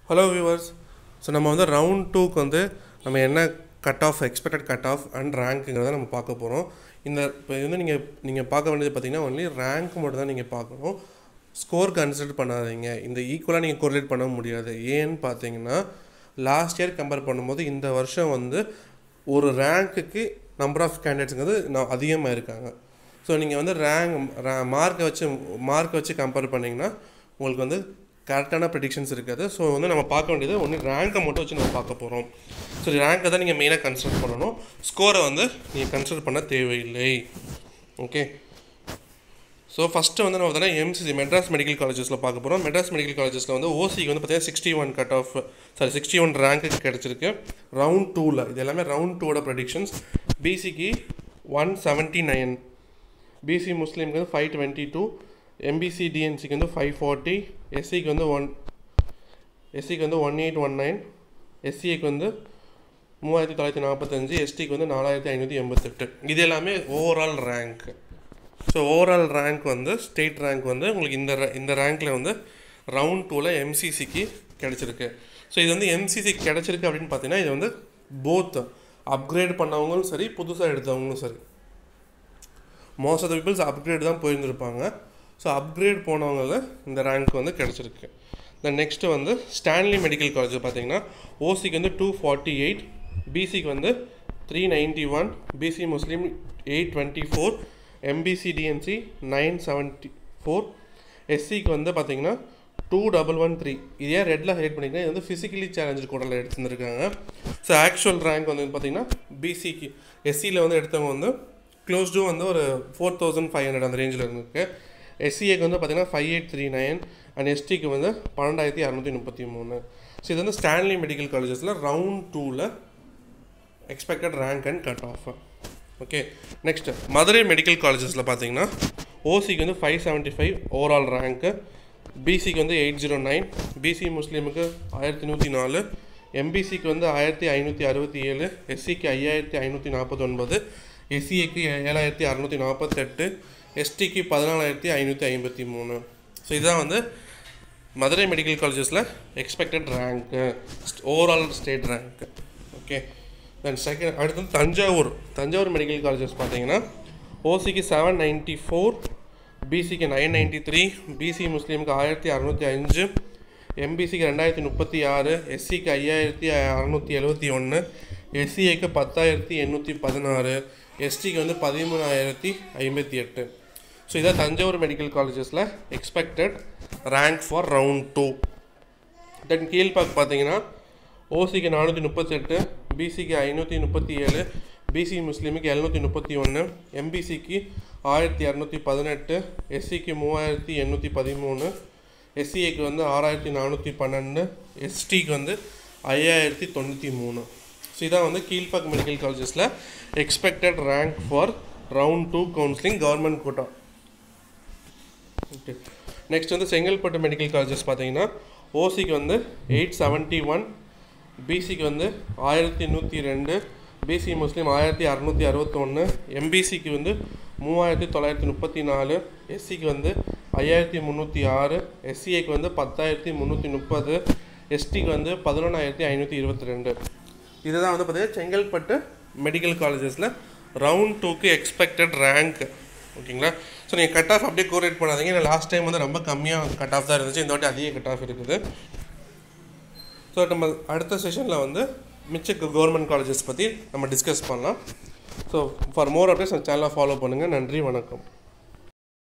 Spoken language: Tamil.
ஹலோ வியூவர்ஸ் ஸோ நம்ம வந்து ரவுண்ட் டூக்கு வந்து நம்ம என்ன cut off expected cut off and ரேங்க்குங்கிறத நம்ம பார்க்க போகிறோம் இந்த இப்போ வந்து நீங்கள் நீங்கள் பார்க்க வேண்டியது பார்த்தீங்கன்னா ஒன்லி ரேங்க் மட்டும் தான் நீங்கள் பார்க்கணும் ஸ்கோர் கன்சிடர் பண்ணாதீங்க இந்த ஈக்குவலாக நீங்கள் கோரிலேட் பண்ண முடியாது ஏன்னு பார்த்தீங்கன்னா லாஸ்ட் இயர் கம்பேர் பண்ணும்போது இந்த வருஷம் வந்து ஒரு ரேங்க்குக்கு நம்பர் ஆஃப் கேண்டிடேட்ஸுங்கிறது நான் அதிகமாக இருக்காங்க ஸோ நீங்கள் வந்து ரேங்க் மார்க்கை வச்சு மார்க்கை வச்சு கம்பேர் பண்ணிங்கன்னா உங்களுக்கு வந்து கரெக்டான ப்ரெடிக்ஷன்ஸ் இருக்காது ஸோ வந்து நம்ம பார்க்க வேண்டியது ஒன்று ரேங்கை மட்டும் வச்சு நம்ம பார்க்க போகிறோம் ஸோ ரேங்கை தான் நீங்கள் மெயினாக கன்சிடர் பண்ணணும் ஸ்கோரை வந்து நீங்கள் கன்சிடர் பண்ண தேவையில்லை ஓகே ஸோ ஃபஸ்ட்டு வந்து நம்ம பார்த்தீங்கன்னா எம்சிசி மெட்ராஸ் மெடிக்கல் காலேஜஸில் பார்க்க போகிறோம் மெட்ராஸ் மெடிக்கல் காலேஜஸில் வந்து ஓசிக்கு வந்து பார்த்தீங்கன்னா sixty one cut off sorry sixty one ரேங்க்கு கிடச்சிருக்கு ரவுண்ட் டூவில் இது எல்லாமே ரவுண்ட் டூவோட ப்ரெடிக்ஷன்ஸ் பிசிக்கு ஒன் செவன்ட்டி நைன் பிசி முஸ்லீம்க்கு வந்து ஃபைவ் டுவெண்ட்டி டூ எம்பிசி டிஎன்சிக்கு வந்து ஃபைவ் ஃபார்ட்டி எஸ்சிக்கு வந்து ஒன் எஸ்சிக்கு வந்து ஒன் எயிட் ஒன் நைன் எஸ்சிக்கு வந்து மூவாயிரத்தி தொள்ளாயிரத்தி நாற்பத்தஞ்சு எஸ்டிக்கு வந்து நாலாயிரத்தி ஐநூற்றி எண்பத்தெட்டு இது எல்லாமே overall rank so overall rank வந்து ஸ்டேட் ரேங்க் வந்து உங்களுக்கு இந்த ra- இந்த ரேங்க்கில் வந்து ரவுண்ட் டூவில் எம்சிசிக்கு கிடச்சிருக்கு ஸோ இது வந்து எம்சிசி கிடச்சிருக்கு அப்படின்னு பார்த்தீங்கன்னா இது வந்து போத் அப்கிரேட் பண்ணவங்களும் சரி புதுசாக எடுத்தவங்களும் சரி most of the peoples upgrade தான் போயிருந்திருப்பாங்க ஸோ அப்கிரேட் போனவங்க இந்த ரேங்க் வந்து கிடச்சிருக்கு தென் நெக்ஸ்ட்டு வந்து ஸ்டான்லி மெடிக்கல் காலேஜ் பார்த்தீங்கன்னா ஓசிக்கு வந்து டூ ஃபார்ட்டி எயிட் பிசிக்கு வந்து three ninety one BC Muslim eight twenty four MBC DNC nine seventy four எஸ்சிக்கு வந்து பார்த்தீங்கன்னா டூ டபுள் ஒன் த்ரீ இது ஏன் ரெட்டில் ஹைட் பண்ணிங்கன்னா இது வந்து ஃபிசிக்கலி சேலஞ்சு கூடல எடுத்துருந்துருக்காங்க ஸோ ஆக்சுவல் ரேங்க் வந்து பார்த்தீங்கன்னா பிசிக்கு எஸ்சியில் வந்து எடுத்தவங்க வந்து க்ளோஸ் டு வந்து ஒரு ஃபோர் தௌசண்ட் ஃபைவ் ஹண்ட்ரட் அந்த ரேஞ்சில் இருந்திருக்கு எஸ்சிஏக்கு வந்து பார்த்தீங்கன்னா five eight three nine and எஸ்டிக்கு வந்து பன்னெண்டாயிரத்தி அறநூற்றி முப்பத்தி மூணு ஸோ இது வந்து ஸ்டான்லி மெடிக்கல் காலேஜஸில் ரவுண்ட் டூவில் expected rank and cut off okay next Madurai medical காலேஜஸில் பார்த்தீங்கன்னா ஓசிக்கு வந்து ஃபைவ் செவன்ட்டி ஃபைவ் ஓவரால் ரேங்க்கு பிசிக்கு வந்து எயிட் ஜீரோ நைன் பிசி முஸ்லீமுக்கு ஆயிரத்தி நூற்றி நாலு எம்பிசிக்கு வந்து ஆயிரத்தி ஐநூற்றி அறுபத்தி ஏழு எஸ்சிக்கு ஐயாயிரத்தி ஐநூற்றி நாற்பத்தொன்பது எஸ்சிஏக்கு ஏழாயிரத்தி அறநூற்றி நாற்பத்தெட்டு எஸ்டிக்கு பதினாலாயிரத்தி ஐநூற்றி ஐம்பத்தி மூணு ஸோ இதுதான் வந்து மதுரை மெடிக்கல் காலேஜஸில் எக்ஸ்பெக்டட் ரேங்க்கு ஓவரால் ஸ்டேட் ரேங்க்கு ஓகே தென் செகண்ட் அடுத்தது தஞ்சாவூர் தஞ்சாவூர் மெடிக்கல் காலேஜஸ் பார்த்தீங்கன்னா ஓசிக்கு செவன் நைன்ட்டி ஃபோர் பிசிக்கு நைன் நைன்ட்டி த்ரீ பிசி முஸ்லீமுக்கு ஆயிரத்தி அறநூற்றி அஞ்சு எம்பிசிக்கு ரெண்டாயிரத்தி முப்பத்தி ஆறு எஸ்சிக்கு ஐயாயிரத்தி அறநூற்றி எழுபத்தி ஒன்று எஸ்சிஏக்கு பத்தாயிரத்தி எண்ணூற்றி பதினாறு எஸ்டிக்கு வந்து பதிமூணாயிரத்தி ஐம்பத்தி எட்டு ஸோ இதான் தஞ்சாவூர் மெடிக்கல் காலேஜஸில் expected rank for round two then Kilpauk பார்த்தீங்கன்னா ஓசிக்கு நானூற்றி முப்பத்தெட்டு பிசிக்கு ஐநூற்றி முப்பத்தி ஏழு பிசி முஸ்லீமுக்கு எழுநூற்றி முப்பத்தி ஒன்று எம்பிசிக்கு ஆயிரத்தி இரநூத்தி பதினெட்டு எஸ்சிக்கு மூவாயிரத்தி எண்ணூற்றி பதிமூணு எஸ்சிஏக்கு வந்து ஆறாயிரத்தி நானூற்றி பன்னெண்டு எஸ்டிக்கு வந்து ஐயாயிரத்தி தொண்ணூற்றி மூணு ஸோ இதான் வந்து கீழ்பாக் மெடிக்கல் காலேஜஸில் expected rank for round two counselling government quota okay next வந்து செங்கல்பட்டு மெடிக்கல் காலேஜஸ் பார்த்தீங்கன்னா ஓசிக்கு வந்து எயிட் செவன்ட்டி ஒன் பிசிக்கு வந்து ஆயிரத்தி நூற்றி ரெண்டு பிசி முஸ்லீம் ஆயிரத்தி அறநூற்றி அறுபத்தொன்று எம்பிசிக்கு வந்து மூவாயிரத்தி தொள்ளாயிரத்தி முப்பத்தி நாலு எஸ்சிக்கு வந்து ஐயாயிரத்தி முந்நூற்றி ஆறு எஸ்சிஏக்கு வந்து பத்தாயிரத்தி முந்நூற்றி முப்பது எஸ்டிக்கு வந்து பதினொன்றாயிரத்தி ஐநூற்றி இருபத்தி ரெண்டு இதுதான் வந்து பார்த்தீங்கன்னா செங்கல்பட்டு மெடிக்கல் காலேஜஸில் ரவுண்ட் டூக்கு எக்ஸ்பெக்டட் ரேங்க் ஓகேங்களா ஸோ நீங்கள் கட் ஆஃப் அப்படியே கோரேட் பண்ணாதீங்க ஏன்னா லாஸ்ட் டைம் வந்து ரொம்ப கம்மியாக கட் ஆஃப் தான் இருந்துச்சு இந்த வாட்டி அதிக கட் ஆஃப் இருக்குது ஸோ நம்ம அடுத்த செஷனில் வந்து மிச்ச கவர்மெண்ட் காலேஜஸ் பற்றி நம்ம டிஸ்கஸ் பண்ணலாம் ஸோ ஃபார் மோர் அப்டேட்ஸ் நம்ம சேனலை ஃபாலோ பண்ணுங்கள் நன்றி வணக்கம்